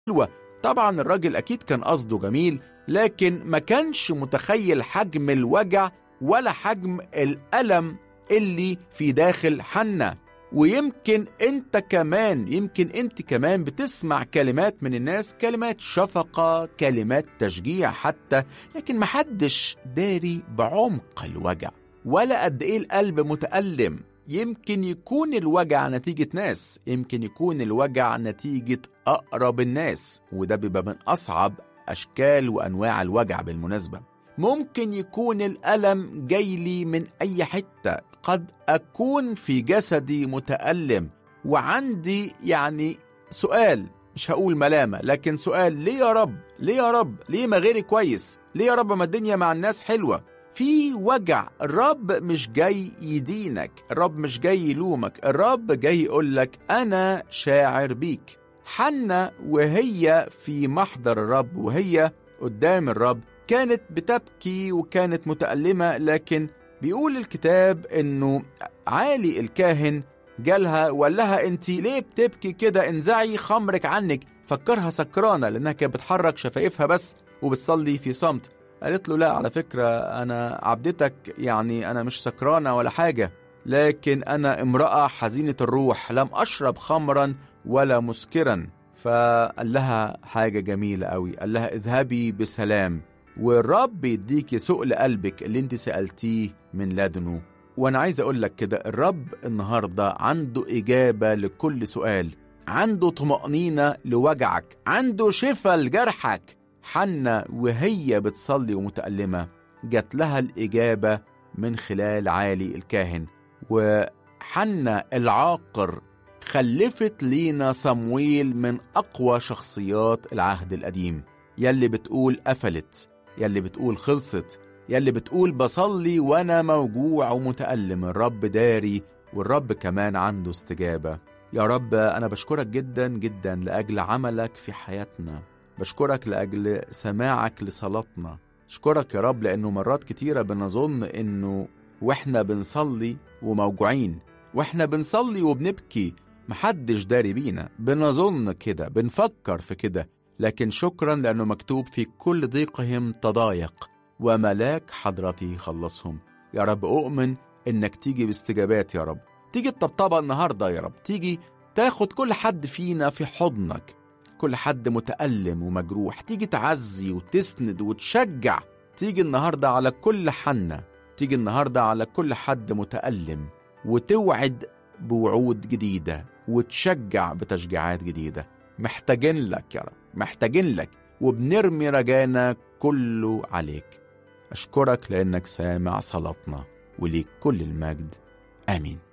حلوة طبعا الراجل أكيد كان قصده جميل لكن ما كانش متخيل حجم الوجع ولا حجم الألم اللي في داخل حنا ويمكن انت كمان يمكن انت كمان بتسمع كلمات من الناس كلمات شفقة كلمات تشجيع حتى لكن محدش داري بعمق الوجع ولا قد ايه القلب متألم يمكن يكون الوجع نتيجة ناس يمكن يكون الوجع نتيجة أقرب الناس وده بيبقى من أصعب أشكال وأنواع الوجع بالمناسبة ممكن يكون الألم جاي لي من أي حتة قد أكون في جسدي متألم وعندي يعني سؤال مش هقول ملامة لكن سؤال ليه يا رب ليه يا رب ليه ما غيري كويس ليه يا رب ما الدنيا مع الناس حلوة في وجع الرب مش جاي يدينك الرب مش جاي يلومك الرب جاي يقولك أنا شاعر بيك حنا وهي في محضر الرب وهي قدام الرب كانت بتبكي وكانت متألمة لكن بيقول الكتاب انه عالي الكاهن جالها وقال لها انت ليه بتبكي كده انزعي خمرك عنك فكرها سكرانه لانها كانت بتحرك شفايفها بس وبتصلي في صمت قالت له لا على فكره انا عبدتك يعني انا مش سكرانه ولا حاجه لكن انا امراه حزينه الروح لم اشرب خمرا ولا مسكرا فقال لها حاجه جميله قوي قال لها اذهبي بسلام والرب يديكي سؤل قلبك اللي انت سألتيه من لدنه وانا عايز اقول لك كده الرب النهارده عنده اجابه لكل سؤال عنده طمأنينة لوجعك عنده شفاء لجرحك حنا وهي بتصلي ومتألمة جات لها الإجابة من خلال عالي الكاهن وحنا العاقر خلفت لينا صمويل من أقوى شخصيات العهد القديم يلي بتقول قفلت يلي بتقول خلصت يلي بتقول بصلي وانا موجوع ومتألم الرب داري والرب كمان عنده استجابة يا رب أنا بشكرك جدا جدا لأجل عملك في حياتنا بشكرك لأجل سماعك لصلاتنا أشكرك يا رب لأنه مرات كتيرة بنظن إنه وإحنا بنصلي وموجوعين وإحنا بنصلي وبنبكي محدش داري بينا بنظن كده بنفكر في كده لكن شكرا لأنه مكتوب في كل ضيقهم تضايق وملاك حضرتي خلصهم يا رب أؤمن إنك تيجي باستجابات يا رب تيجي الطبطبة النهاردة يا رب تيجي تاخد كل حد فينا في حضنك كل حد متألم ومجروح تيجي تعزي وتسند وتشجع تيجي النهاردة على كل حنة تيجي النهاردة على كل حد متألم وتوعد بوعود جديدة وتشجع بتشجيعات جديدة محتاجين لك يا رب محتاجين لك وبنرمي رجانا كله عليك أشكرك لأنك سامع صلاتنا وليك كل المجد آمين